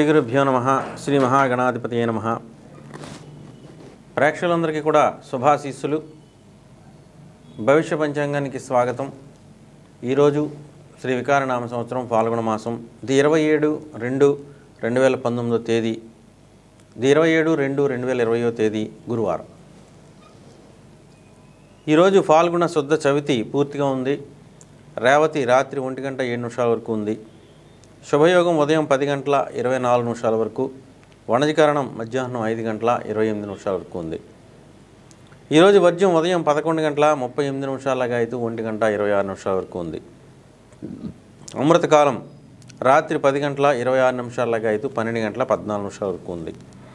శ్రీ గురుభ్యో నమ శ్రీ మహాగణాధిపతి నమ ప్రేక్షకులందరికీ కూడా శుభాశీస్సులు భవిష్య పంచాంగానికి స్వాగతం ఈరోజు శ్రీ వికారనామ సంవత్సరం పాల్గొన మాసం ఇది ఇరవై ఏడు రెండు రెండు వేల పంతొమ్మిదో తేదీ ఇది ఇరవై ఏడు రెండు రెండు వేల ఇరవయో తేదీ గురువారం ఈరోజు ఫాల్గుణ శుద్ధ చవితి పూర్తిగా ఉంది రేవతి రాత్రి ఒంటి గంట ఏడు నిమిషాల వరకు ఉంది శుభయోగం ఉదయం పది గంటల ఇరవై నాలుగు నిమిషాల వరకు వణజీకరణం మధ్యాహ్నం ఐదు గంటల ఇరవై ఎనిమిది నిమిషాల వరకు ఉంది ఈరోజు వర్జ్యం ఉదయం పదకొండు గంటల ముప్పై ఎనిమిది నిమిషాలగా అయితే ఒంటి గంట ఇరవై ఆరు నిమిషాల వరకు ఉంది అమృతకాలం రాత్రి పది గంటల ఇరవై ఆరు నిమిషాలగా అయితే పన్నెండు గంటల పద్నాలుగు నిమిషాల వరకు ఉంది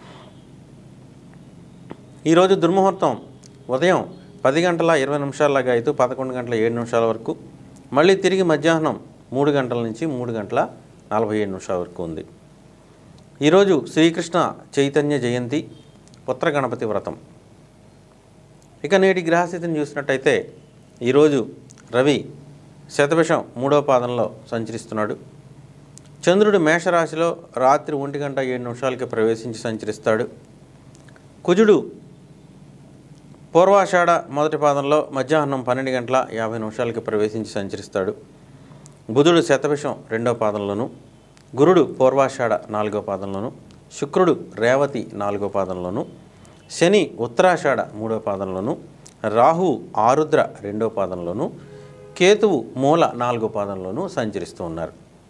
ఈరోజు దుర్ముహూర్తం ఉదయం పది గంటల ఇరవై నిమిషాలగా అయితే పదకొండు గంటల ఏడు నిమిషాల వరకు మళ్ళీ తిరిగి మధ్యాహ్నం మూడు గంటల నుంచి మూడు గంటల నలభై ఏడు నిమిషాల వరకు ఉంది ఈరోజు శ్రీకృష్ణ చైతన్య జయంతి పుత్ర గణపతి వ్రతం ఇక నేటి గ్రహస్థితిని చూసినట్టయితే ఈరోజు రవి శతభిషం మూడవ పాదంలో సంచరిస్తున్నాడు చంద్రుడు మేషరాశిలో రాత్రి ఒంటి గంట ఏడు నిమిషాలకి ప్రవేశించి సంచరిస్తాడు కుజుడు పూర్వాషాఢ మొదటి పాదంలో మధ్యాహ్నం పన్నెండు గంటల యాభై నిమిషాలకి ప్రవేశించి సంచరిస్తాడు బుధుడు శతభిషం రెండో పాదంలోను గురుడు పూర్వాషాఢ నాలుగో పాదంలోను శుక్రుడు రేవతి నాలుగో పాదంలోను శని ఉత్తరాషాఢ మూడో పాదంలోను రాహు ఆరుద్ర రెండో పాదంలోను కేతువు మూల నాలుగో పాదంలోను సంచరిస్తూ ఉన్నారు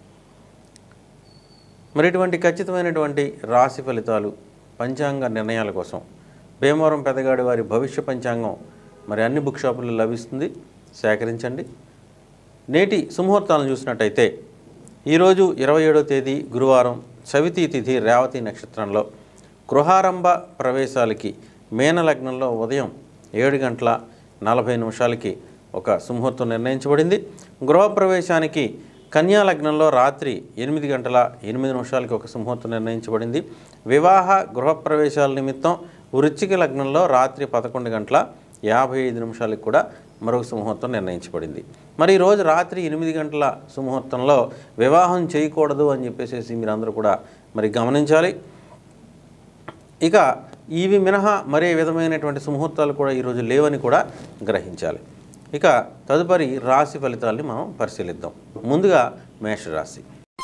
మరి ఇటువంటి ఖచ్చితమైనటువంటి రాశి ఫలితాలు పంచాంగ నిర్ణయాల కోసం భీమవరం పెదగాడి వారి భవిష్య పంచాంగం మరి అన్ని బుక్ షాపుల్లో లభిస్తుంది సేకరించండి నేటి సుముహూర్తాలను చూసినట్టయితే ఈరోజు ఇరవై ఏడో తేదీ గురువారం చవితి తిథి రేవతి నక్షత్రంలో గృహారంభ ప్రవేశాలకి మేన లగ్నంలో ఉదయం ఏడు గంటల నలభై నిమిషాలకి ఒక సుముహూర్తం నిర్ణయించబడింది గృహప్రవేశానికి కన్యా లగ్నంలో రాత్రి ఎనిమిది గంటల ఎనిమిది నిమిషాలకి ఒక సుముహూర్తం నిర్ణయించబడింది వివాహ గృహప్రవేశాల నిమిత్తం వృశ్చిక లగ్నంలో రాత్రి పదకొండు గంటల యాభై ఐదు నిమిషాలకు కూడా మరొక సుముహూర్తం నిర్ణయించబడింది మరి ఈ రోజు రాత్రి ఎనిమిది గంటల సుముహూర్తంలో వివాహం చేయకూడదు అని చెప్పేసి మీరందరూ కూడా మరి గమనించాలి ఇక ఇవి మినహా మరే విధమైనటువంటి సుముహూర్తాలు కూడా ఈరోజు లేవని కూడా గ్రహించాలి ఇక తదుపరి రాశి ఫలితాలని మనం పరిశీలిద్దాం ముందుగా మేషరాశి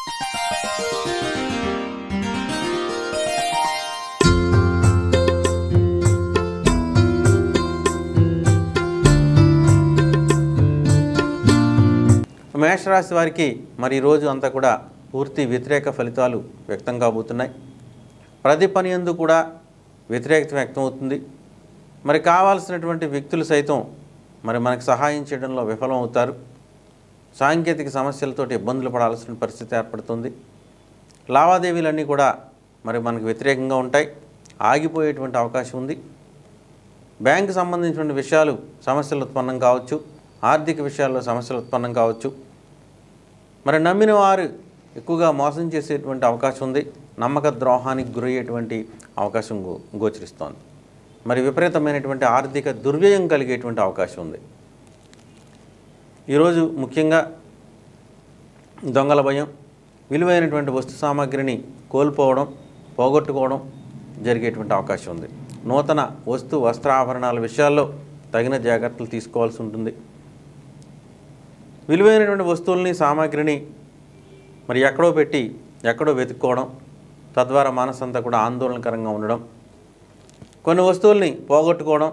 మేషరాశి వారికి మరి ఈ రోజు అంతా కూడా పూర్తి వ్యతిరేక ఫలితాలు వ్యక్తం కాబోతున్నాయి ప్రతి పని ఎందు కూడా వ్యతిరేకత వ్యక్తమవుతుంది మరి కావాల్సినటువంటి వ్యక్తులు సైతం మరి మనకు సహాయం చేయడంలో విఫలం అవుతారు సాంకేతిక సమస్యలతో ఇబ్బందులు పడాల్సిన పరిస్థితి ఏర్పడుతుంది లావాదేవీలన్నీ కూడా మరి మనకు వ్యతిరేకంగా ఉంటాయి ఆగిపోయేటువంటి అవకాశం ఉంది బ్యాంకు సంబంధించిన విషయాలు సమస్యలు ఉత్పన్నం కావచ్చు ఆర్థిక విషయాల్లో సమస్యలు ఉత్పన్నం కావచ్చు మరి నమ్మిన వారు ఎక్కువగా మోసం చేసేటువంటి అవకాశం ఉంది నమ్మక ద్రోహానికి గురయ్యేటువంటి అవకాశం గో గోచరిస్తోంది మరి విపరీతమైనటువంటి ఆర్థిక దుర్వ్యయం కలిగేటువంటి అవకాశం ఉంది ఈరోజు ముఖ్యంగా దొంగల భయం విలువైనటువంటి వస్తు సామాగ్రిని కోల్పోవడం పోగొట్టుకోవడం జరిగేటువంటి అవకాశం ఉంది నూతన వస్తు వస్త్రాభరణాల విషయాల్లో తగిన జాగ్రత్తలు తీసుకోవాల్సి ఉంటుంది విలువైనటువంటి వస్తువుల్ని సామాగ్రిని మరి ఎక్కడో పెట్టి ఎక్కడో వెతుక్కోవడం తద్వారా మనసంతా కూడా ఆందోళనకరంగా ఉండడం కొన్ని వస్తువుల్ని పోగొట్టుకోవడం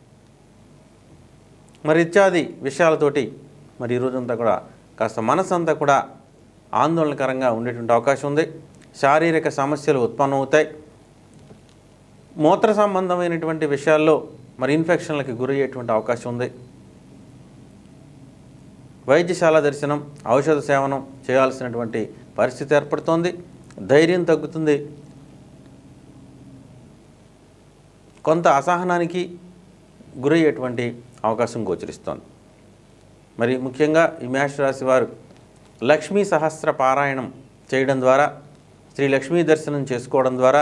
మరి ఇత్యాది విషయాలతోటి మరి ఈ రోజంతా కూడా కాస్త మనసంతా కూడా ఆందోళనకరంగా ఉండేటువంటి అవకాశం ఉంది శారీరక సమస్యలు ఉత్పన్నమవుతాయి మూత్ర సంబంధమైనటువంటి విషయాల్లో మరి ఇన్ఫెక్షన్లకి గురయ్యేటువంటి అవకాశం ఉంది వైద్యశాల దర్శనం ఔషధ సేవనం చేయాల్సినటువంటి పరిస్థితి ఏర్పడుతోంది ధైర్యం తగ్గుతుంది కొంత అసహనానికి గురయ్యేటువంటి అవకాశం గోచరిస్తోంది మరి ముఖ్యంగా ఈ మేష రాశి వారు లక్ష్మీ సహస్ర పారాయణం చేయడం ద్వారా శ్రీ లక్ష్మీ దర్శనం చేసుకోవడం ద్వారా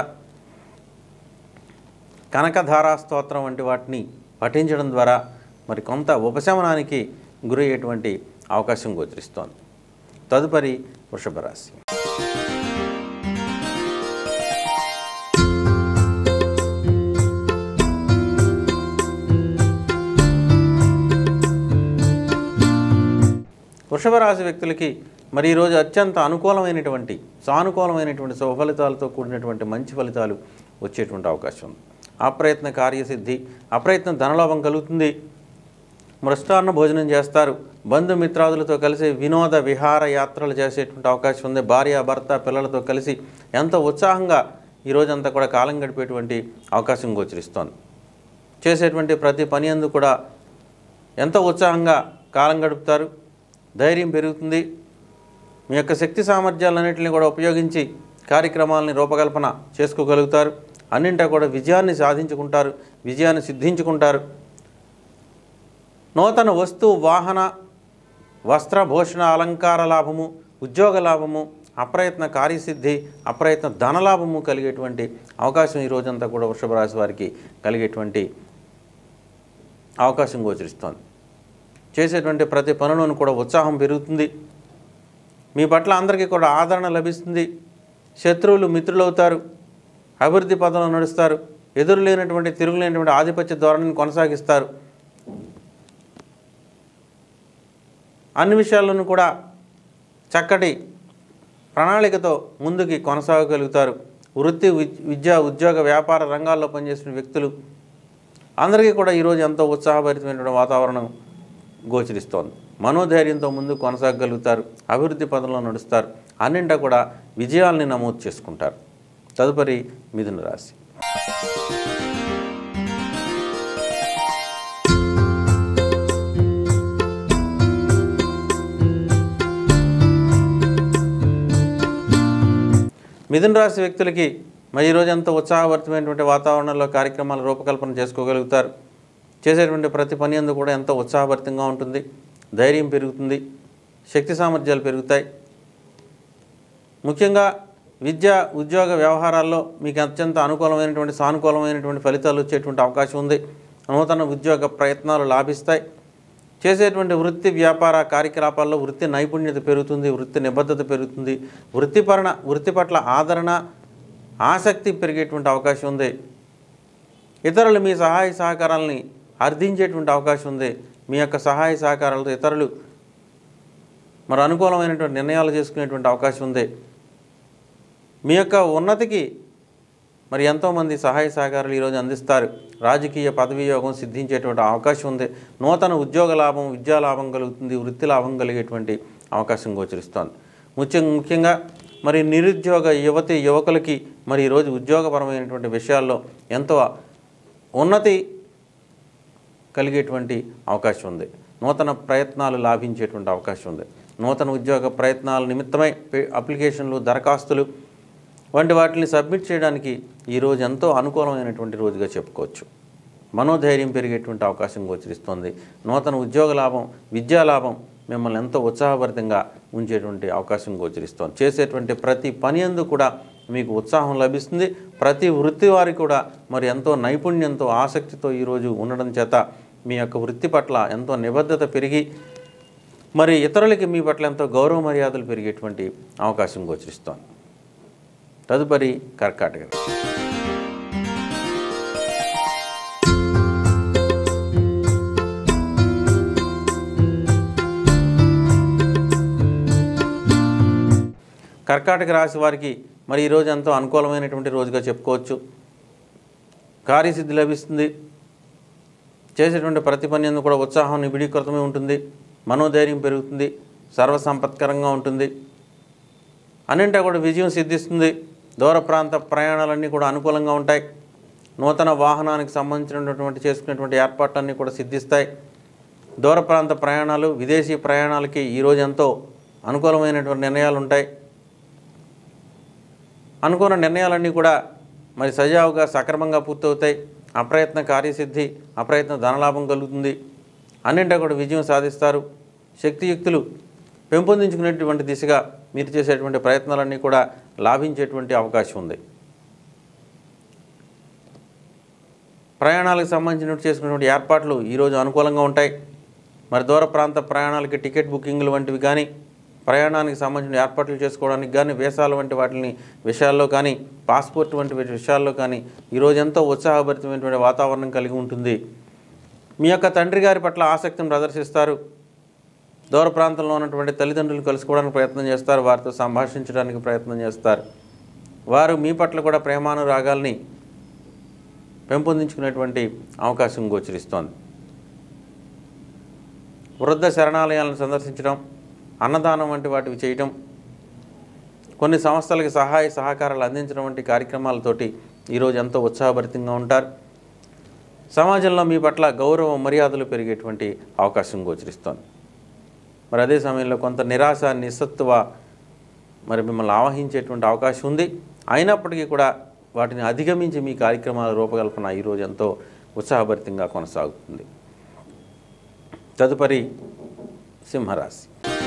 కనకధారా స్తోత్రం వంటి వాటిని పఠించడం ద్వారా మరి కొంత ఉపశమనానికి గురయ్యేటువంటి అవకాశం గోచరిస్తోంది తదుపరి వృషభ రాశి వృషభ రాశి వ్యక్తులకి మరి ఈరోజు అత్యంత అనుకూలమైనటువంటి సానుకూలమైనటువంటి శుభ ఫలితాలతో కూడినటువంటి మంచి ఫలితాలు వచ్చేటువంటి అవకాశం ఉంది అప్రయత్న కార్యసిద్ధి అప్రయత్న ధనలాభం కలుగుతుంది మృష్టాన్న భోజనం చేస్తారు బంధుమిత్రాదులతో కలిసి వినోద విహార యాత్రలు చేసేటువంటి అవకాశం ఉంది భార్య భర్త పిల్లలతో కలిసి ఎంతో ఉత్సాహంగా ఈ రోజంతా కూడా కాలం గడిపేటువంటి అవకాశం గోచరిస్తోంది చేసేటువంటి ప్రతి పని అందు కూడా ఎంతో ఉత్సాహంగా కాలం గడుపుతారు ధైర్యం పెరుగుతుంది మీ యొక్క శక్తి సామర్థ్యాలన్నింటినీ కూడా ఉపయోగించి కార్యక్రమాలని రూపకల్పన చేసుకోగలుగుతారు అన్నింటా కూడా విజయాన్ని సాధించుకుంటారు విజయాన్ని సిద్ధించుకుంటారు నూతన వస్తు వాహన వస్త్రభూషణ అలంకార లాభము ఉద్యోగ లాభము అప్రయత్న కార్యసిద్ధి అప్రయత్న ధనలాభము కలిగేటువంటి అవకాశం ఈ రోజంతా కూడా వృషభ రాశి వారికి కలిగేటువంటి అవకాశం గోచరిస్తోంది చేసేటువంటి ప్రతి పనులను కూడా ఉత్సాహం పెరుగుతుంది మీ పట్ల అందరికీ కూడా ఆదరణ లభిస్తుంది శత్రువులు మిత్రులవుతారు అభివృద్ధి పదంలో నడుస్తారు ఎదురు లేనటువంటి తిరుగులేనటువంటి ఆధిపత్య ధోరణిని కొనసాగిస్తారు అన్ని విషయాల్లోనూ కూడా చక్కటి ప్రణాళికతో ముందుకి కొనసాగగలుగుతారు వృత్తి విద్- విద్య ఉద్యోగ వ్యాపార రంగాల్లో పనిచేసిన వ్యక్తులు అందరికీ కూడా ఈరోజు ఎంతో ఉత్సాహభరితమైనటువంటి వాతావరణం గోచరిస్తోంది మనోధైర్యంతో ముందు కొనసాగగలుగుతారు అభివృద్ధి పదంలో నడుస్తారు అన్నింటా కూడా విజయాల్ని నమోదు చేసుకుంటారు తదుపరి మిథున రాశి మిథున రాశి వ్యక్తులకి మరి ఈరోజు ఎంతో ఉత్సాహభరితమైనటువంటి వాతావరణంలో కార్యక్రమాల రూపకల్పన చేసుకోగలుగుతారు చేసేటువంటి ప్రతి పని అందు కూడా ఎంతో ఉత్సాహభరితంగా ఉంటుంది ధైర్యం పెరుగుతుంది శక్తి సామర్థ్యాలు పెరుగుతాయి ముఖ్యంగా విద్య ఉద్యోగ వ్యవహారాల్లో మీకు అత్యంత అనుకూలమైనటువంటి సానుకూలమైనటువంటి ఫలితాలు వచ్చేటువంటి అవకాశం ఉంది నూతన ఉద్యోగ ప్రయత్నాలు లాభిస్తాయి చేసేటువంటి వృత్తి వ్యాపార కార్యకలాపాల్లో వృత్తి నైపుణ్యత పెరుగుతుంది వృత్తి నిబద్ధత పెరుగుతుంది వృత్తిపరణ వృత్తి పట్ల ఆదరణ ఆసక్తి పెరిగేటువంటి అవకాశం ఉంది ఇతరులు మీ సహాయ సహకారాలని అర్థించేటువంటి అవకాశం ఉంది మీ యొక్క సహాయ సహకారాలతో ఇతరులు మరి అనుకూలమైనటువంటి నిర్ణయాలు చేసుకునేటువంటి అవకాశం ఉంది మీ యొక్క ఉన్నతికి మరి ఎంతోమంది సహాయ సహకారాలు ఈరోజు అందిస్తారు రాజకీయ పదవీ యోగం సిద్ధించేటువంటి అవకాశం ఉంది నూతన ఉద్యోగ లాభం విద్యా లాభం కలుగుతుంది వృత్తి లాభం కలిగేటువంటి అవకాశం గోచరిస్తోంది ముఖ్య ముఖ్యంగా మరి నిరుద్యోగ యువతి యువకులకి మరి ఈరోజు ఉద్యోగపరమైనటువంటి విషయాల్లో ఎంతో ఉన్నతి కలిగేటువంటి అవకాశం ఉంది నూతన ప్రయత్నాలు లాభించేటువంటి అవకాశం ఉంది నూతన ఉద్యోగ ప్రయత్నాల నిమిత్తమై పే- అప్లికేషన్లు దరఖాస్తులు వంటి వాటిని సబ్మిట్ చేయడానికి ఈరోజు ఎంతో అనుకూలమైనటువంటి రోజుగా చెప్పుకోవచ్చు మనోధైర్యం పెరిగేటువంటి అవకాశం గోచరిస్తోంది నూతన ఉద్యోగ లాభం విద్యా లాభం మిమ్మల్ని ఎంతో ఉత్సాహభరితంగా ఉంచేటువంటి అవకాశం గోచరిస్తోంది చేసేటువంటి ప్రతి పని అందు కూడా మీకు ఉత్సాహం లభిస్తుంది ప్రతి వృత్తి వారి కూడా మరి ఎంతో నైపుణ్యంతో ఆసక్తితో ఈరోజు ఉండడం చేత మీ యొక్క వృత్తి పట్ల ఎంతో నిబద్ధత పెరిగి మరి ఇతరులకి మీ పట్ల ఎంతో గౌరవ మర్యాదలు పెరిగేటువంటి అవకాశం గోచరిస్తోంది తదుపరి కర్కాటక కర్కాటక రాశి వారికి మరి ఈరోజు ఎంతో అనుకూలమైనటువంటి రోజుగా చెప్పుకోవచ్చు కార్యసిద్ధి లభిస్తుంది చేసేటువంటి ప్రతి పని యందు కూడా ఉత్సాహం నిబిడీకృతమై ఉంటుంది మనోధైర్యం పెరుగుతుంది సర్వసంపత్కరంగా ఉంటుంది అన్నింటా కూడా విజయం సిద్ధిస్తుంది దూర ప్రాంత ప్రయాణాలన్నీ కూడా అనుకూలంగా ఉంటాయి నూతన వాహనానికి సంబంధించినటువంటి చేసుకునేటువంటి ఏర్పాట్లన్నీ కూడా సిద్ధిస్తాయి దూర ప్రాంత ప్రయాణాలు విదేశీ ప్రయాణాలకి ఈరోజు ఎంతో అనుకూలమైనటువంటి నిర్ణయాలు ఉంటాయి అనుకున్న నిర్ణయాలన్నీ కూడా మరి సజావుగా సక్రమంగా పూర్తవుతాయి అప్రయత్న కార్యసిద్ధి అప్రయత్న ధనలాభం కలుగుతుంది అన్నింటా కూడా విజయం సాధిస్తారు శక్తియుక్తులు పెంపొందించుకునేటువంటి దిశగా మీరు చేసేటువంటి ప్రయత్నాలన్నీ కూడా లాభించేటువంటి అవకాశం ఉంది ప్రయాణాలకు సంబంధించినట్టు చేసుకున్నటువంటి ఏర్పాట్లు ఈరోజు అనుకూలంగా ఉంటాయి మరి దూర ప్రాంత ప్రయాణాలకి టికెట్ బుకింగ్లు వంటివి కానీ ప్రయాణానికి సంబంధించిన ఏర్పాట్లు చేసుకోవడానికి కానీ వీసాలు వంటి వాటిని విషయాల్లో కానీ పాస్పోర్ట్ వంటి విషయాల్లో కానీ ఈరోజు ఎంతో ఉత్సాహభరితమైనటువంటి వాతావరణం కలిగి ఉంటుంది మీ యొక్క తండ్రి గారి పట్ల ఆసక్తిని ప్రదర్శిస్తారు దూర ప్రాంతంలో ఉన్నటువంటి తల్లిదండ్రులు కలుసుకోవడానికి ప్రయత్నం చేస్తారు వారితో సంభాషించడానికి ప్రయత్నం చేస్తారు వారు మీ పట్ల కూడా ప్రేమానురాగాల్ని పెంపొందించుకునేటువంటి అవకాశం గోచరిస్తోంది వృద్ధ శరణాలయాలను సందర్శించడం అన్నదానం వంటి వాటివి చేయటం కొన్ని సంస్థలకి సహాయ సహకారాలు అందించడం వంటి కార్యక్రమాలతోటి ఈరోజు ఎంతో ఉత్సాహభరితంగా ఉంటారు సమాజంలో మీ పట్ల గౌరవ మర్యాదలు పెరిగేటువంటి అవకాశం గోచరిస్తోంది మరి అదే సమయంలో కొంత నిరాశ నిస్సత్తువ మరి మిమ్మల్ని ఆవహించేటువంటి అవకాశం ఉంది అయినప్పటికీ కూడా వాటిని అధిగమించి మీ కార్యక్రమాల రూపకల్పన ఈరోజు ఎంతో ఉత్సాహభరితంగా కొనసాగుతుంది తదుపరి సింహరాశి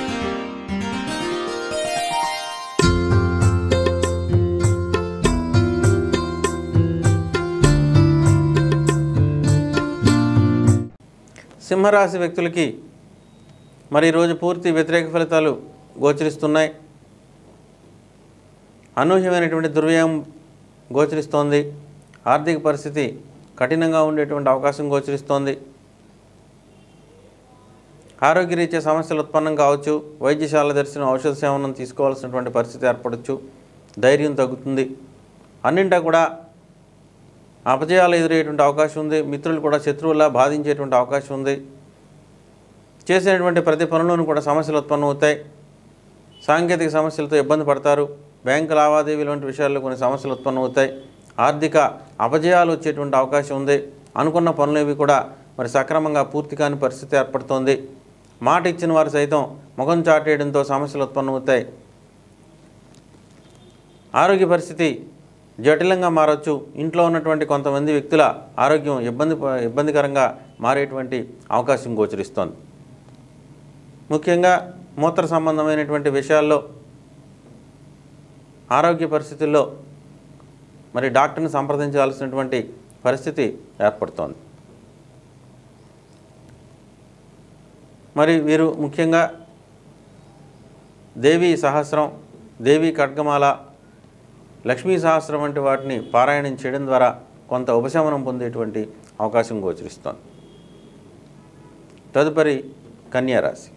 సింహరాశి వ్యక్తులకి మరి ఈరోజు పూర్తి వ్యతిరేక ఫలితాలు గోచరిస్తున్నాయి అనూహ్యమైనటువంటి దుర్వ్యయం గోచరిస్తోంది ఆర్థిక పరిస్థితి కఠినంగా ఉండేటువంటి అవకాశం గోచరిస్తోంది ఆరోగ్యరీత్యా సమస్యలు ఉత్పన్నం కావచ్చు వైద్యశాల దర్శనం ఔషధ సేవనం తీసుకోవాల్సినటువంటి పరిస్థితి ఏర్పడవచ్చు ధైర్యం తగ్గుతుంది అన్నింటా కూడా అపజయాలు ఎదురయ్యేటువంటి అవకాశం ఉంది మిత్రులు కూడా శత్రువులా బాధించేటువంటి అవకాశం ఉంది చేసేటువంటి ప్రతి పనులను కూడా సమస్యలు ఉత్పన్నమవుతాయి సాంకేతిక సమస్యలతో ఇబ్బంది పడతారు బ్యాంకు లావాదేవీలు వంటి విషయాల్లో కొన్ని సమస్యలు ఉత్పన్నమవుతాయి ఆర్థిక అపజయాలు వచ్చేటువంటి అవకాశం ఉంది అనుకున్న పనులేవి కూడా మరి సక్రమంగా పూర్తి కాని పరిస్థితి ఏర్పడుతోంది మాట ఇచ్చిన వారు సైతం ముఖం చాటేయడంతో సమస్యలు ఉత్పన్నమవుతాయి ఆరోగ్య పరిస్థితి జటిలంగా మారచ్చు ఇంట్లో ఉన్నటువంటి కొంతమంది వ్యక్తుల ఆరోగ్యం ఇబ్బంది ఇబ్బందికరంగా మారేటువంటి అవకాశం గోచరిస్తోంది ముఖ్యంగా మూత్ర సంబంధమైనటువంటి విషయాల్లో ఆరోగ్య పరిస్థితుల్లో మరి డాక్టర్ని సంప్రదించాల్సినటువంటి పరిస్థితి ఏర్పడుతోంది మరి వీరు ముఖ్యంగా దేవి సహస్రం దేవి ఖడ్గమాల లక్ష్మీ సహస్రం వంటి వాటిని పారాయణం చేయడం ద్వారా కొంత ఉపశమనం పొందేటువంటి అవకాశం గోచరిస్తోంది తదుపరి కన్యారాశి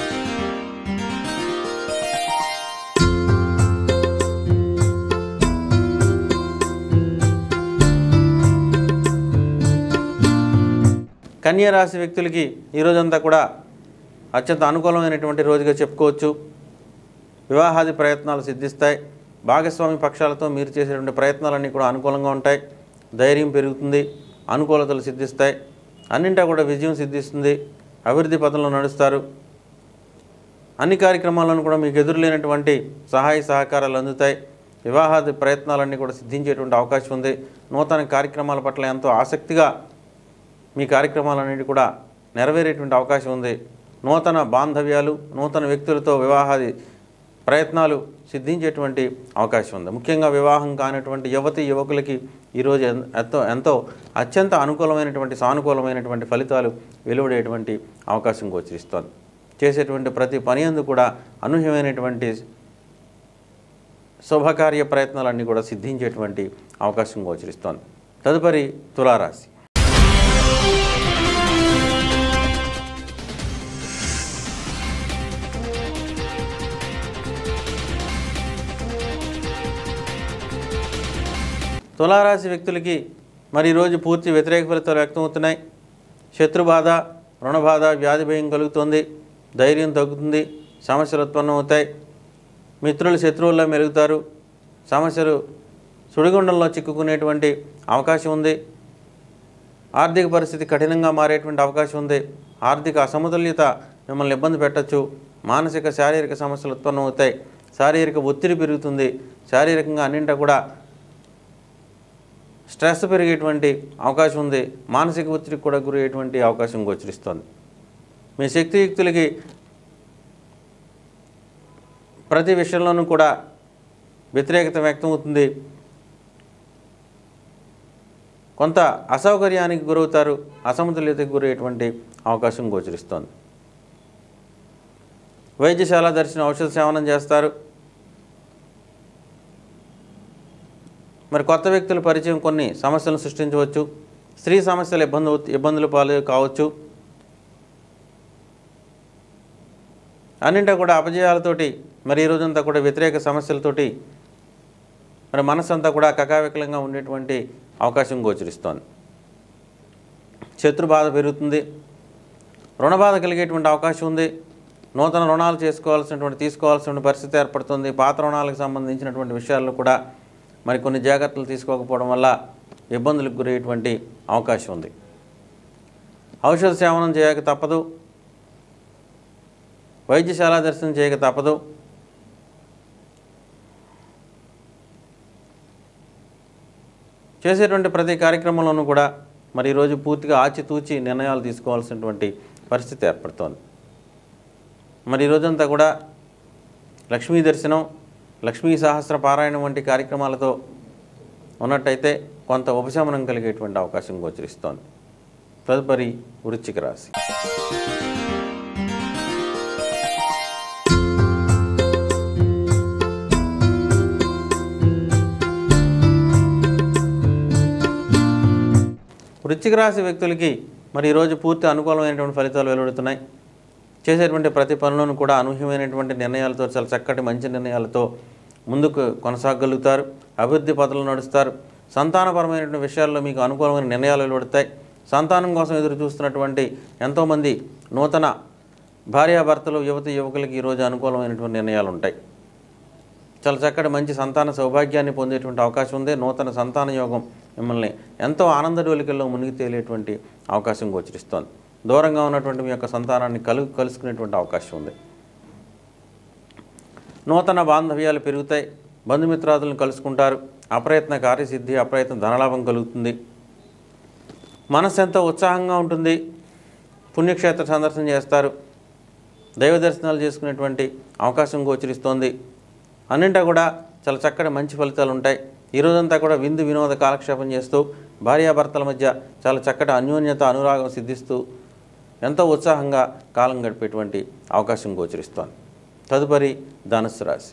కన్యా రాశి వ్యక్తులకి ఈరోజంతా కూడా అత్యంత అనుకూలమైనటువంటి రోజుగా చెప్పుకోవచ్చు వివాహాది ప్రయత్నాలు సిద్ధిస్తాయి భాగస్వామి పక్షాలతో మీరు చేసేటువంటి ప్రయత్నాలన్నీ కూడా అనుకూలంగా ఉంటాయి ధైర్యం పెరుగుతుంది అనుకూలతలు సిద్ధిస్తాయి అన్నింటా కూడా విజయం సిద్ధిస్తుంది అభివృద్ధి పథంలో నడుస్తారు అన్ని కార్యక్రమాలను కూడా మీకు ఎదురులేనటువంటి సహాయ సహకారాలు అందుతాయి వివాహాది ప్రయత్నాలన్నీ కూడా సిద్ధించేటువంటి అవకాశం ఉంది నూతన కార్యక్రమాల పట్ల ఎంతో ఆసక్తిగా మీ కార్యక్రమాలన్నిటి కూడా నెరవేరేటువంటి అవకాశం ఉంది నూతన బాంధవ్యాలు నూతన వ్యక్తులతో వివాహాది ప్రయత్నాలు సిద్ధించేటువంటి అవకాశం ఉంది ముఖ్యంగా వివాహం కానటువంటి యువతి యువకులకి ఈరోజు ఎన్- ఎంతో ఎంతో అత్యంత అనుకూలమైనటువంటి సానుకూలమైనటువంటి ఫలితాలు వెలువడేటువంటి అవకాశం గోచరిస్తోంది చేసేటువంటి ప్రతి పని అందు కూడా అనూహ్యమైనటువంటి శుభకార్య ప్రయత్నాలన్నీ కూడా సిద్ధించేటువంటి అవకాశం గోచరిస్తోంది తదుపరి తులారాశి తులారాశి వ్యక్తులకి మరి ఈరోజు పూర్తి వ్యతిరేక ఫలితాలు వ్యక్తమవుతున్నాయి శత్రుబాధ రుణబాధ వ్యాధి భయం కలుగుతుంది ధైర్యం తగ్గుతుంది సమస్యలు ఉత్పన్నమవుతాయి మిత్రులు శత్రువుల్లో మెరుగుతారు సమస్యలు సుడిగుండంలో చిక్కుకునేటువంటి అవకాశం ఉంది ఆర్థిక పరిస్థితి కఠినంగా మారేటువంటి అవకాశం ఉంది ఆర్థిక అసమతుల్యత మిమ్మల్ని ఇబ్బంది పెట్టచ్చు మానసిక శారీరక సమస్యలు ఉత్పన్నమవుతాయి శారీరక ఒత్తిడి పెరుగుతుంది శారీరకంగా అన్నింటా కూడా స్ట్రెస్ పెరిగేటువంటి అవకాశం ఉంది మానసిక ఒత్తిడికి కూడా గురయ్యేటువంటి అవకాశం గోచరిస్తోంది మీ శక్తియుక్తులకి ప్రతి విషయంలోనూ కూడా వ్యతిరేకత వ్యక్తమవుతుంది కొంత అసౌకర్యానికి గురవుతారు అసమతుల్యతకు గురయ్యేటువంటి అవకాశం గోచరిస్తోంది వైద్యశాల దర్శనం ఔషధ సేవనం చేస్తారు మరి కొత్త వ్యక్తుల పరిచయం కొన్ని సమస్యలను సృష్టించవచ్చు స్త్రీ సమస్యలు ఇబ్బంది ఇబ్బందులు పాలు కావచ్చు అన్నింటా కూడా అపజయాలతోటి మరి ఈ రోజంతా కూడా వ్యతిరేక సమస్యలతోటి మరి మనసంతా కూడా కకావికలంగా ఉండేటువంటి అవకాశం గోచరిస్తోంది శత్రు బాధ పెరుగుతుంది రుణ బాధ కలిగేటువంటి అవకాశం ఉంది నూతన రుణాలు చేసుకోవాల్సినటువంటి తీసుకోవాల్సిన పరిస్థితి ఏర్పడుతుంది పాత రుణాలకు సంబంధించినటువంటి విషయాల్లో కూడా మరి కొన్ని జాగ్రత్తలు తీసుకోకపోవడం వల్ల ఇబ్బందులకు గురయ్యేటువంటి అవకాశం ఉంది ఔషధ సేవనం చేయక తప్పదు వైద్యశాల దర్శనం చేయక తప్పదు చేసేటువంటి ప్రతి కార్యక్రమంలోనూ కూడా మరి ఈరోజు పూర్తిగా ఆచితూచి నిర్ణయాలు తీసుకోవాల్సినటువంటి పరిస్థితి ఏర్పడుతోంది మరి ఈ రోజంతా కూడా లక్ష్మీ దర్శనం లక్ష్మీ సహస్ర పారాయణం వంటి కార్యక్రమాలతో ఉన్నట్టయితే కొంత ఉపశమనం కలిగేటువంటి అవకాశం గోచరిస్తోంది తదుపరి వృశ్చిక రాశి వృశ్చిక రాశి వ్యక్తులకి మరి ఈరోజు పూర్తి అనుకూలమైనటువంటి ఫలితాలు వెలువడుతున్నాయి చేసేటువంటి ప్రతి పనులను కూడా అనూహ్యమైనటువంటి నిర్ణయాలతో చాలా చక్కటి మంచి నిర్ణయాలతో ముందుకు కొనసాగలుగుతారు అభివృద్ధి పథంలో నడుస్తారు సంతానపరమైనటువంటి విషయాల్లో మీకు అనుకూలమైన నిర్ణయాలు వెలువడతాయి సంతానం కోసం ఎదురు చూస్తున్నటువంటి ఎంతోమంది నూతన భార్యాభర్తలు యువతి యువకులకి ఈరోజు అనుకూలమైనటువంటి నిర్ణయాలు ఉంటాయి చాలా చక్కటి మంచి సంతాన సౌభాగ్యాన్ని పొందేటువంటి అవకాశం ఉంది నూతన సంతాన యోగం మిమ్మల్ని ఎంతో ఆనందడోలికల్లో మునిగి తేలేటువంటి అవకాశం గోచరిస్తోంది దూరంగా ఉన్నటువంటి మీ యొక్క సంతానాన్ని కలు కలుసుకునేటువంటి అవకాశం ఉంది నూతన బాంధవ్యాలు పెరుగుతాయి బంధుమిత్రాదులను కలుసుకుంటారు అప్రయత్న కార్యసిద్ధి అప్రయత్న ధనలాభం కలుగుతుంది మనసు ఎంతో ఉత్సాహంగా ఉంటుంది పుణ్యక్షేత్ర సందర్శన చేస్తారు దైవ దర్శనాలు చేసుకునేటువంటి అవకాశం గోచరిస్తోంది అన్నింటా కూడా చాలా చక్కటి మంచి ఫలితాలు ఉంటాయి ఈ రోజంతా కూడా విందు వినోద కాలక్షేపం చేస్తూ భార్యాభర్తల మధ్య చాలా చక్కటి అన్యోన్యత అనురాగం సిద్ధిస్తూ ఎంతో ఉత్సాహంగా కాలం గడిపేటువంటి అవకాశం గోచరిస్తోంది తదుపరి ధనుస్సు రాశి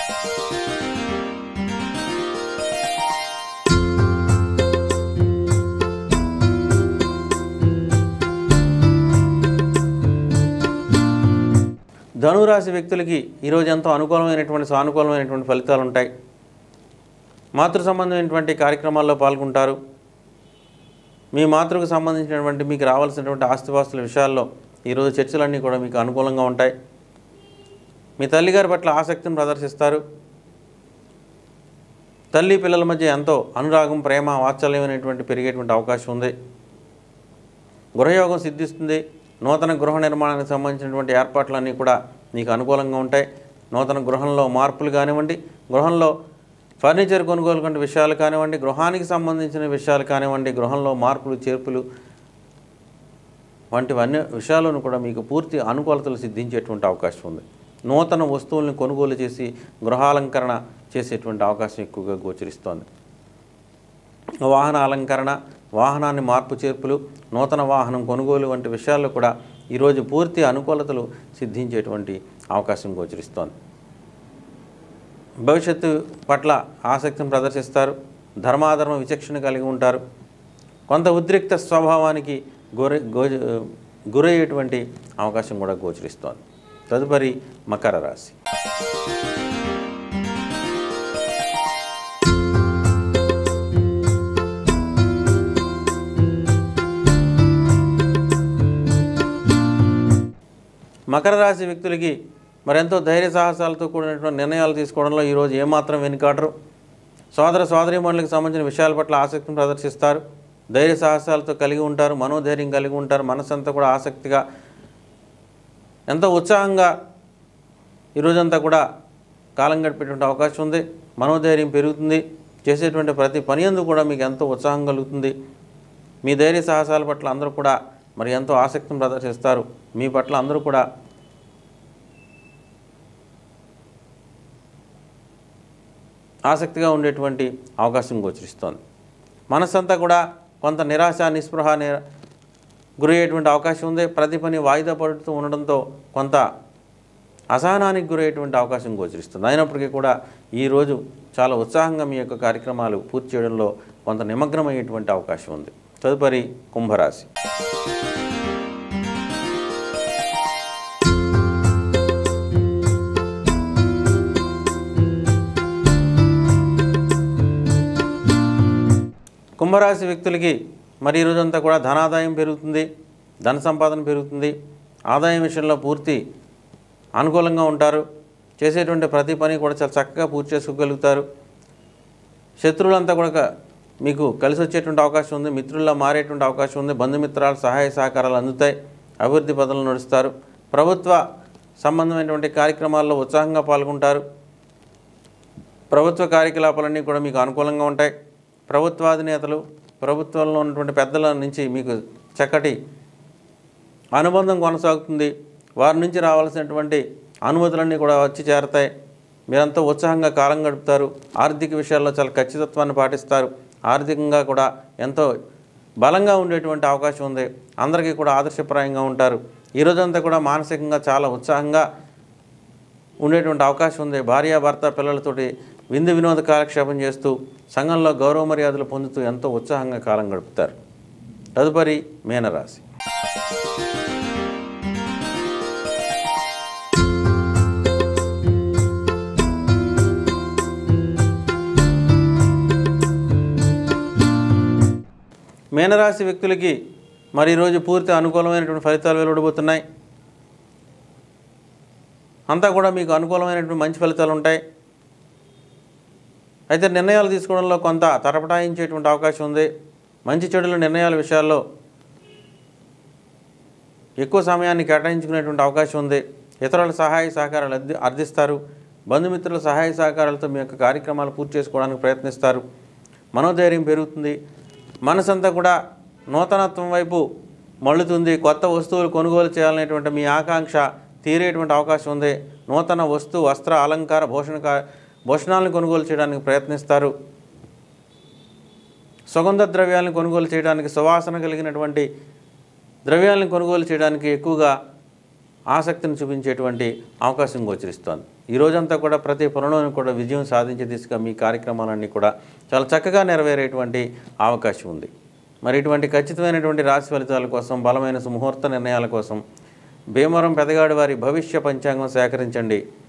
ధనురాశి వ్యక్తులకి ఈరోజు ఎంతో అనుకూలమైనటువంటి సానుకూలమైనటువంటి ఫలితాలు ఉంటాయి మాతృ సంబంధమైనటువంటి కార్యక్రమాల్లో పాల్గొంటారు మీ మాతృకు సంబంధించినటువంటి మీకు రావాల్సినటువంటి ఆస్తిపాస్తుల విషయాల్లో ఈరోజు చర్చలన్నీ కూడా మీకు అనుకూలంగా ఉంటాయి మీ తల్లిగారి పట్ల ఆసక్తిని ప్రదర్శిస్తారు తల్లి పిల్లల మధ్య ఎంతో అనురాగం ప్రేమ వాత్సల్యం అనేటువంటి పెరిగేటువంటి అవకాశం ఉంది గృహయోగం సిద్ధిస్తుంది నూతన గృహ నిర్మాణానికి సంబంధించినటువంటి ఏర్పాట్లన్నీ కూడా మీకు అనుకూలంగా ఉంటాయి నూతన గృహంలో మార్పులు కానివ్వండి గృహంలో ఫర్నిచర్ కొనుగోలు వంటి విషయాలు కానివ్వండి గృహానికి సంబంధించిన విషయాలు కానివ్వండి గృహంలో మార్పులు చేర్పులు వంటివన్నీ విషయాలను కూడా మీకు పూర్తి అనుకూలతలు సిద్ధించేటువంటి అవకాశం ఉంది నూతన వస్తువులను కొనుగోలు చేసి గృహాలంకరణ చేసేటువంటి అవకాశం ఎక్కువగా గోచరిస్తోంది వాహన అలంకరణ వాహనాన్ని మార్పు చేర్పులు నూతన వాహనం కొనుగోలు వంటి విషయాల్లో కూడా ఈరోజు పూర్తి అనుకూలతలు సిద్ధించేటువంటి అవకాశం గోచరిస్తోంది భవిష్యత్తు పట్ల ఆసక్తిని ప్రదర్శిస్తారు ధర్మాధర్మ విచక్షణ కలిగి ఉంటారు కొంత ఉద్రిక్త స్వభావానికి గురి గో గురయ్యేటువంటి అవకాశం కూడా గోచరిస్తోంది తదుపరి మకర రాశి మకర రాశి వ్యక్తులకి మరెంతో ధైర్య సాహసాలతో కూడినటువంటి నిర్ణయాలు తీసుకోవడంలో ఈరోజు ఏమాత్రం వెనుకాడరు సోదర సోదరీమణులకు సంబంధించిన విషయాల పట్ల ఆసక్తిని ప్రదర్శిస్తారు ధైర్య సాహసాలతో కలిగి ఉంటారు మనోధైర్యం కలిగి ఉంటారు మనసంతా కూడా ఆసక్తిగా ఎంతో ఉత్సాహంగా ఈరోజంతా కూడా కాలం గడిపేటువంటి అవకాశం ఉంది మనోధైర్యం పెరుగుతుంది చేసేటువంటి ప్రతి పని అందు కూడా మీకు ఎంతో ఉత్సాహం కలుగుతుంది మీ ధైర్య సాహసాల పట్ల అందరూ కూడా మరి ఎంతో ఆసక్తిని ప్రదర్శిస్తారు మీ పట్ల అందరూ కూడా ఆసక్తిగా ఉండేటువంటి అవకాశం గోచరిస్తోంది మనస్సంతా కూడా కొంత నిరాశ నిస్పృహ నిర గురయ్యేటువంటి అవకాశం ఉంది ప్రతి పని వాయిదా పడుతూ ఉండడంతో కొంత అసహనానికి గురయ్యేటువంటి అవకాశం గోచరిస్తుంది అయినప్పటికీ కూడా ఈరోజు చాలా ఉత్సాహంగా మీ యొక్క కార్యక్రమాలు పూర్తి చేయడంలో కొంత నిమగ్నమయ్యేటువంటి అవకాశం ఉంది తదుపరి కుంభరాశి కుంభరాశి వ్యక్తులకి మరి ఈ రోజంతా కూడా ధనాదాయం పెరుగుతుంది ధన సంపాదన పెరుగుతుంది ఆదాయం విషయంలో పూర్తి అనుకూలంగా ఉంటారు చేసేటువంటి ప్రతి పని కూడా చాలా చక్కగా పూర్తి చేసుకోగలుగుతారు శత్రువులంతా కూడా క- మీకు కలిసి వచ్చేటువంటి అవకాశం ఉంది మిత్రుల్లా మారేటువంటి అవకాశం ఉంది బంధుమిత్రాల సహాయ సహకారాలు అందుతాయి అభివృద్ధి పదవులు నడుస్తారు ప్రభుత్వ సంబంధమైనటువంటి కార్యక్రమాల్లో ఉత్సాహంగా పాల్గొంటారు ప్రభుత్వ కార్యకలాపాలన్నీ కూడా మీకు అనుకూలంగా ఉంటాయి ప్రభుత్వాధినేతలు ప్రభుత్వంలో ఉన్నటువంటి పెద్దల నుంచి మీకు చక్కటి అనుబంధం కొనసాగుతుంది వారి నుంచి రావాల్సినటువంటి అనుమతులన్నీ కూడా వచ్చి చేరతాయి మీరంతా ఉత్సాహంగా కాలం గడుపుతారు ఆర్థిక విషయాల్లో చాలా ఖచ్చితత్వాన్ని పాటిస్తారు ఆర్థికంగా కూడా ఎంతో బలంగా ఉండేటువంటి అవకాశం ఉంది అందరికీ కూడా ఆదర్శప్రాయంగా ఉంటారు ఈ రోజంతా కూడా మానసికంగా చాలా ఉత్సాహంగా ఉండేటువంటి అవకాశం ఉంది భార్య భర్త పిల్లలతోటి విందు వినోద కాలక్షేపం చేస్తూ సంఘంలో గౌరవ మర్యాదలు పొందుతూ ఎంతో ఉత్సాహంగా కాలం గడుపుతారు తదుపరి మీనరాశి మీనరాశి వ్యక్తులకి మరి ఈరోజు పూర్తి అనుకూలమైనటువంటి ఫలితాలు వెలువడబోతున్నాయి అంతా కూడా మీకు అనుకూలమైనటువంటి మంచి ఫలితాలు ఉంటాయి అయితే నిర్ణయాలు తీసుకోవడంలో కొంత తటపటాయించేటువంటి అవకాశం ఉంది మంచి చెడుల నిర్ణయాల విషయాల్లో ఎక్కువ సమయాన్ని కేటాయించుకునేటువంటి అవకాశం ఉంది ఇతరుల సహాయ సహకారాలు అర్థి అర్థిస్తారు బంధుమిత్రుల సహాయ సహకారాలతో మీ యొక్క కార్యక్రమాలు పూర్తి చేసుకోవడానికి ప్రయత్నిస్తారు మనోధైర్యం పెరుగుతుంది మనసంతా కూడా నూతనత్వం వైపు మళ్ళుతుంది కొత్త వస్తువులు కొనుగోలు చేయాలనేటువంటి మీ ఆకాంక్ష తీరేటువంటి అవకాశం ఉంది నూతన వస్తు వస్త్ర అలంకార భూషణ భూషణాలను కొనుగోలు చేయడానికి ప్రయత్నిస్తారు సుగంధ ద్రవ్యాలను కొనుగోలు చేయడానికి సువాసన కలిగినటువంటి ద్రవ్యాలను కొనుగోలు చేయడానికి ఎక్కువగా ఆసక్తిని చూపించేటువంటి అవకాశం గోచరిస్తోంది ఈ రోజంతా కూడా ప్రతి పనులను కూడా విజయం సాధించే దిశగా మీ కార్యక్రమాలన్నీ కూడా చాలా చక్కగా నెరవేరేటువంటి అవకాశం ఉంది మరి ఇటువంటి ఖచ్చితమైనటువంటి రాశి ఫలితాల కోసం బలమైన ముహూర్త నిర్ణయాల కోసం భీమవరం పెదగాడి వారి భవిష్య పంచాంగం సేకరించండి